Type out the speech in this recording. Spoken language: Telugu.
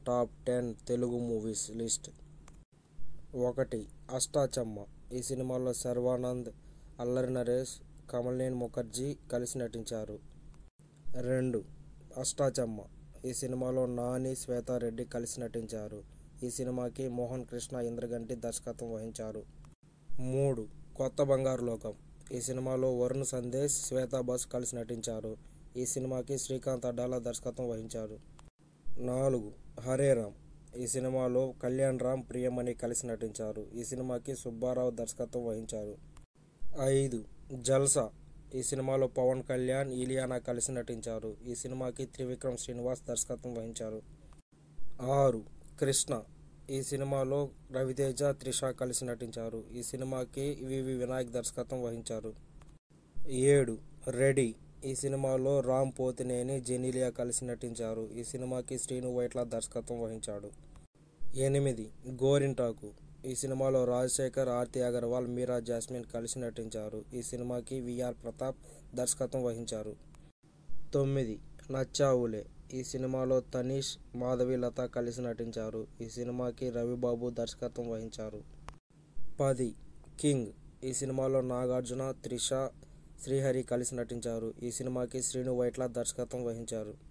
top ten Telugu movies list ఒకటి అష్టాచమ్మ ఈ సినిమాలో శర్వానంద్ అల్లరి నరేష్ కమల్నేని ముఖర్జీ కలిసి నటించారు రెండు అష్టాచమ్మ ఈ సినిమాలో నాని శ్వేతారెడ్డి కలిసి నటించారు ఈ సినిమాకి మోహన్ కృష్ణ ఇంద్రగంటి దర్శకత్వం వహించారు మూడు కొత్త బంగారు లోకం ఈ సినిమాలో వరుణ్ సందేశ్ శ్వేతా బస్ కలిసి నటించారు ఈ సినిమాకి శ్రీకాంత్ అడ్డాల దర్శకత్వం వహించారు నాలుగు హరే రామ్ ఈ సినిమాలో కళ్యాణ్ రామ్ ప్రియమణి కలిసి నటించారు ఈ సినిమాకి సుబ్బారావు దర్శకత్వం వహించారు ఐదు జల్సా ఈ సినిమాలో పవన్ కళ్యాణ్ ఇలియానా కలిసి నటించారు ఈ సినిమాకి త్రివిక్రమ్ శ్రీనివాస్ దర్శకత్వం వహించారు ఆరు కృష్ణ ఈ సినిమాలో రవితేజ త్రిష కలిసి నటించారు ఈ సినిమాకి వివి వినాయక్ దర్శకత్వం వహించారు ఏడు రెడీ ఈ సినిమాలో రామ్ పోతినేని జెనీలియా కలిసి నటించారు ఈ సినిమాకి శ్రీను వైట్ల దర్శకత్వం వహించాడు ఎనిమిది గోరింటాకు ఈ సినిమాలో రాజశేఖర్ ఆర్తి అగర్వాల్ మీరా జాస్మిన్ కలిసి నటించారు ఈ సినిమాకి విఆర్ ప్రతాప్ దర్శకత్వం వహించారు తొమ్మిది నచ్చావులే ఈ సినిమాలో తనీష్ మాధవి లత కలిసి నటించారు ఈ సినిమాకి రవిబాబు దర్శకత్వం వహించారు పది కింగ్ ఈ సినిమాలో నాగార్జున త్రిష శ్రీహరి కలిసి నటించారు ఈ సినిమాకి శ్రీను వైట్ల దర్శకత్వం వహించారు